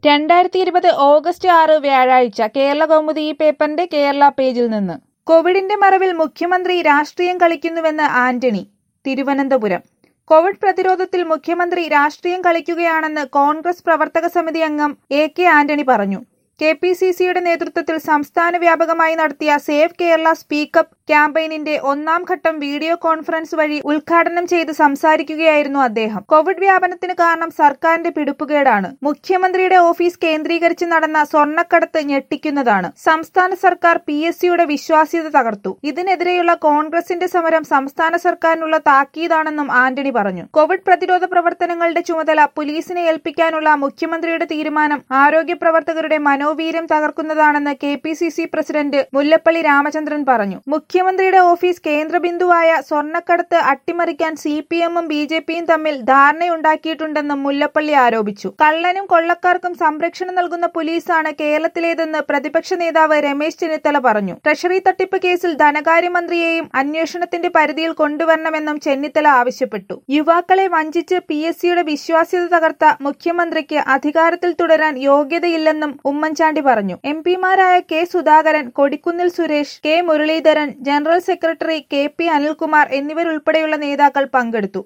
രണ്ടായിരത്തി ഇരുപത് ഓഗസ്റ്റ് ആറ് വ്യാഴാഴ്ച കേരള കൗമുദി ഈ പേപ്പറിന്റെ കേരള പേജിൽ നിന്ന് കോവിഡിന്റെ മറവിൽ മുഖ്യമന്ത്രി രാഷ്ട്രീയം കളിക്കുന്നുവെന്ന് ആന്റണി തിരുവനന്തപുരം കോവിഡ് പ്രതിരോധത്തിൽ മുഖ്യമന്ത്രി രാഷ്ട്രീയം കളിക്കുകയാണെന്ന് കോൺഗ്രസ് പ്രവർത്തക സമിതി അംഗം എ കെ ആന്റണി പറഞ്ഞു കെ പി സി സിയുടെ നേതൃത്വത്തിൽ സംസ്ഥാന വ്യാപകമായി നടത്തിയ സേവ് കേരള സ്പീക്കപ്പ് ക്യാമ്പയിനിന്റെ ഒന്നാം ഘട്ടം വീഡിയോ കോൺഫറൻസ് വഴി ഉദ്ഘാടനം ചെയ്ത് സംസാരിക്കുകയായിരുന്നു അദ്ദേഹം കോവിഡ് വ്യാപനത്തിന് കാരണം സർക്കാരിന്റെ പിടിപ്പുകേടാണ് മുഖ്യമന്ത്രിയുടെ ഓഫീസ് കേന്ദ്രീകരിച്ച് നടന്ന സ്വർണ്ണക്കടത്ത് ഞെട്ടിക്കുന്നതാണ് സംസ്ഥാന സർക്കാർ പി എസ് സിയുടെ വിശ്വാസ്യത തകർത്തു ഇതിനെതിരെയുള്ള കോൺഗ്രസിന്റെ സമരം സംസ്ഥാന സർക്കാരിനുള്ള താക്കീതാണെന്നും ആന്റണി പറഞ്ഞു കോവിഡ് പ്രതിരോധ പ്രവർത്തനങ്ങളുടെ ചുമതല പോലീസിനെ ഏൽപ്പിക്കാനുള്ള മുഖ്യമന്ത്രിയുടെ തീരുമാനം ആരോഗ്യ പ്രവർത്തകരുടെ മനോവീര്യം തകർക്കുന്നതാണെന്ന് K P C C president Mullappally Ramachandran പറഞ്ഞു മുഖ്യമന്ത്രിയുടെ ഓഫീസ് കേന്ദ്രബിന്ദുവായ സ്വർണ്ണക്കടത്ത് അട്ടിമറിക്കാൻ സി പി എമ്മും ബി ജെ പിയും തമ്മിൽ ധാരണയുണ്ടാക്കിയിട്ടുണ്ടെന്നും മുല്ലപ്പള്ളി ആരോപിച്ചു കള്ളനും കൊള്ളക്കാർക്കും സംരക്ഷണം നൽകുന്ന പോലീസാണ് കേരളത്തിലേതെന്ന് പ്രതിപക്ഷ നേതാവ് രമേശ് ചെന്നിത്തല പറഞ്ഞു ട്രഷറി തട്ടിപ്പ് കേസിൽ ധനകാര്യമന്ത്രിയെയും അന്വേഷണത്തിന്റെ പരിധിയിൽ കൊണ്ടുവരണമെന്നും ചെന്നിത്തല ആവശ്യപ്പെട്ടു യുവാക്കളെ വഞ്ചിച്ച് പി എസ് സിയുടെ വിശ്വാസ്യത തകർത്ത മുഖ്യമന്ത്രിക്ക് അധികാരത്തിൽ തുടരാൻ യോഗ്യതയില്ലെന്നും ഉമ്മൻചാണ്ടി പറഞ്ഞു എം പിമാരായ K Sudhakaran Kodikunnil Suresh K Muraleedharan general secretary K P Anilkumar എന്നിവരുൾപ്പെടെയുള്ള നേതാക്കൾ പങ്കെടുത്തു